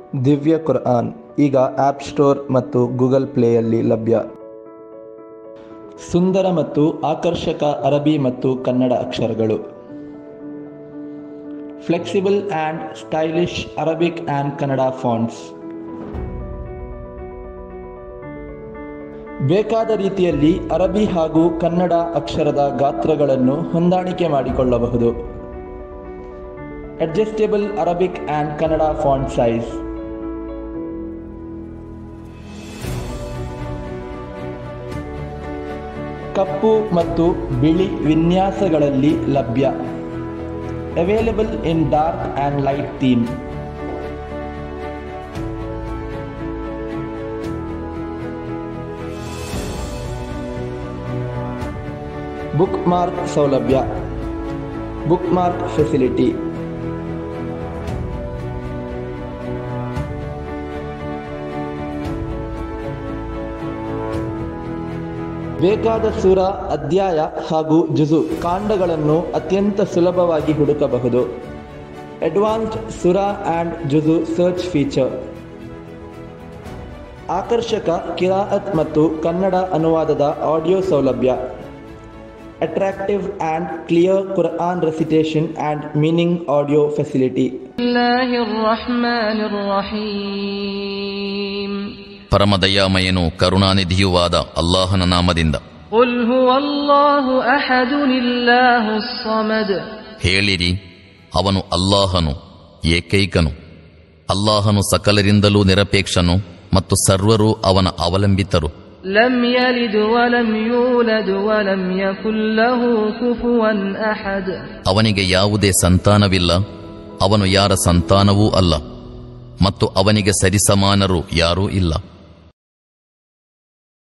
ದಿವ್ಯ ಕುರ್ಆನ್ ಈಗ ಆ್ಯಪ್ ಸ್ಟೋರ್ ಮತ್ತು ಗೂಗಲ್ ಪ್ಲೇಯಲ್ಲಿ ಲಭ್ಯ ಸುಂದರ ಮತ್ತು ಆಕರ್ಷಕ ಅರಬಿ ಮತ್ತು ಕನ್ನಡ ಅಕ್ಷರಗಳು flexible and stylish Arabic and Kannada fonts ಬೇಕಾದ ರೀತಿಯಲ್ಲಿ ಅರಬಿ ಹಾಗೂ ಕನ್ನಡ ಅಕ್ಷರದ ಗಾತ್ರಗಳನ್ನು ಹೊಂದಾಣಿಕೆ ಮಾಡಿಕೊಳ್ಳಬಹುದು adjustable Arabic and Kannada font size ಕಪ್ಪು ಮತ್ತು ಬಿಳಿ ವಿನ್ಯಾಸಗಳಲ್ಲಿ ಲಭ್ಯ available in dark and light theme bookmark ಸೌಲಭ್ಯ ಬುಕ್ ಮಾರ್ಕ್ ಫೆಸಿಲಿಟಿ ಬೇಕಾದ ಸುರ ಅಧ್ಯಾಯ ಹಾಗೂ ಜುಜು ಕಾಂಡಗಳನ್ನು ಅತ್ಯಂತ ಸುಲಭವಾಗಿ ಹುಡುಕಬಹುದು ಅಡ್ವಾನ್ಸ್ಡ್ ಸುರ ಆ್ಯಂಡ್ ಜುಜು ಸರ್ಚ್ ಫೀಚರ್ ಆಕರ್ಷಕ ಕಿರಾಅತ್ ಮತ್ತು ಕನ್ನಡ ಅನುವಾದದ ಆಡಿಯೋ ಸೌಲಭ್ಯ attractive and clear Quran recitation and meaning audio facility الله الرحمن الرحيم ಪರಮದಯಾಮಯನು ಕರುಣಾನಿಧಿಯೂ ಆದ ಅಲ್ಲಾಹನ ನಾಮದಿಂದ قل هو الله أحد الله الصمد ಹೇಳಿರಿ ಅವನು ಅಲ್ಲಾಹನು ಏಕೈಕನು ಅಲ್ಲಾಹನು ಸಕಲರಿಂದಲೂ ನಿರಪೇಕ್ಷನು ಮತ್ತು ಸರ್ವರೂ ಅವನ ಅವಲಂಬಿತರು لم يلد ولم يولد ولم يكن له كفوا أحد ಅವನಿಗೆ ಯಾವುದೇ ಸಂತಾನವಿಲ್ಲ ಅವನು ಯಾರ ಸಂತಾನವೂ ಅಲ್ಲ ಮತ್ತು ಅವನಿಗೆ ಸರಿಸಮಾನರು ಯಾರೂ ಇಲ್ಲ